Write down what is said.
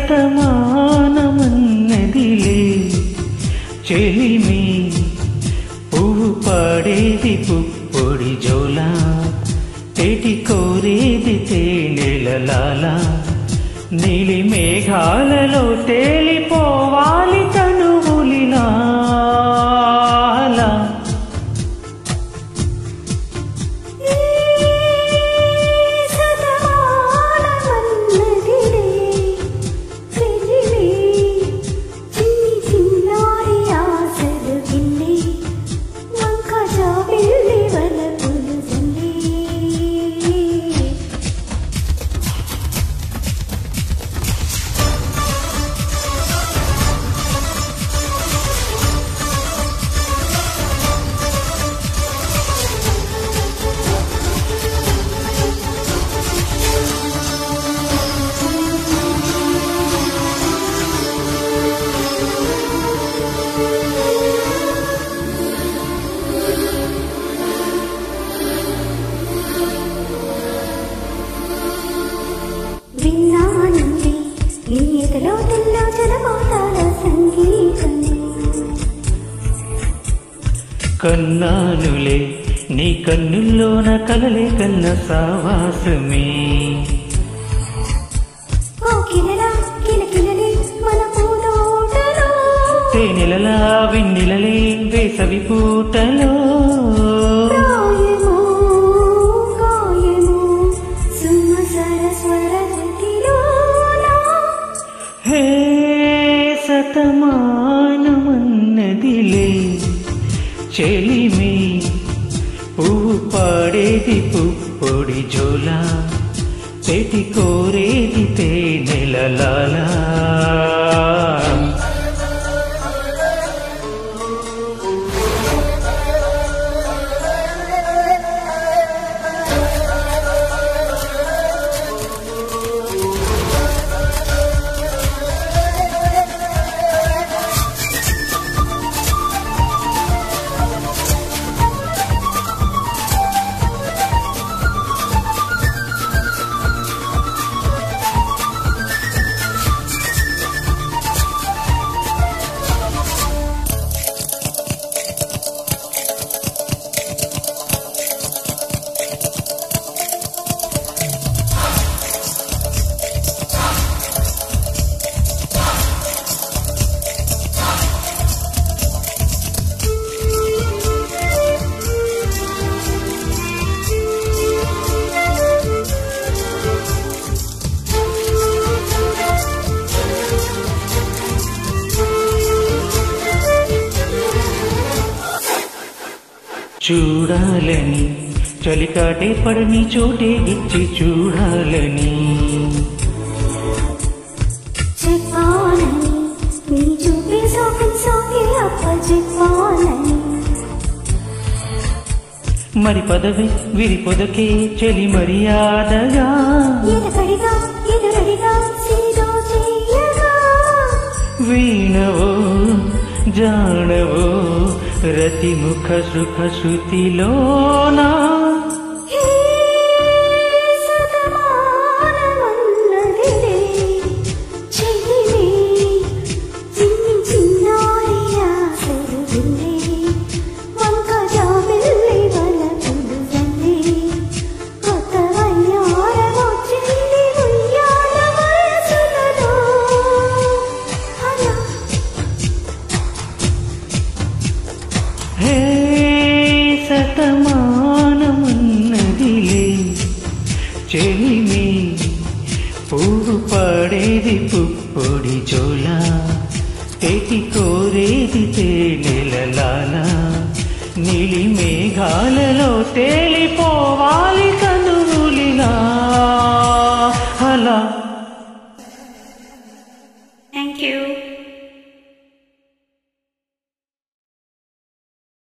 శతమానమన్నదిలే చెలిమి పువ్వు పాడేది పుప్పొడి జోలా తెటి కోరేది తేనెలలాల నీలి మేఘాలలో తేలిపోవాలి తనువులినాలా సదమానమన్నదిలే చెలిమి చిన్ని చిన్నారి ఆశలు గిల్లి వంక జాబిల్లి వలపులు జల్లి విన్నానండి నీ ఎదలో తెల్లో జలపాతాల సంగీతం కన్నానులే నీ కన్నుల్లోన కలలే కన్న సావాసమే కోకిలలా కిలకిలలే మన పూదోటలో తేనెలలా వెన్నెలలే వేసవి పూటలో ప్రాయమో గాయమో సుమ సరస్వరతిలోనా హే సతమానమన్నదిలే చెలిమి పువ్వు పాడేది పుప్పొడి జోలా పెటి కోరేది తేనెలలాలా చూడాలని చలికాటే పడని చోటే ఇచ్చి చూడాలని చెప్పాలని నీ చూపే సోకి సోకి అప్ప చెప్పాలని మరి పదవి విరి పొదకే చెలి మర్యాదగా ఎదకడిగా ఎదురడిగా సీదో చెయ్యగా వీణవో జానవో రతి ముఖ సుఖ శృతిలోనా హే సతమానమన్నదిలే చెలిమి చిన్ని చిన్నారి ఆశలు గిల్లి వంక జాబిల్లి వలపులు జల్లి కొత్త వయ్యారమొచ్చింది ఉయ్యాల వయసులలో అలా హే శతమానమున్నదిలే చెలిమి పువ్వు పాడేది పుప్పొడి జోలా తెటి కోరేది తేనెలలాల నీలి మేఘాలలో తేలిపోవాలి కనువు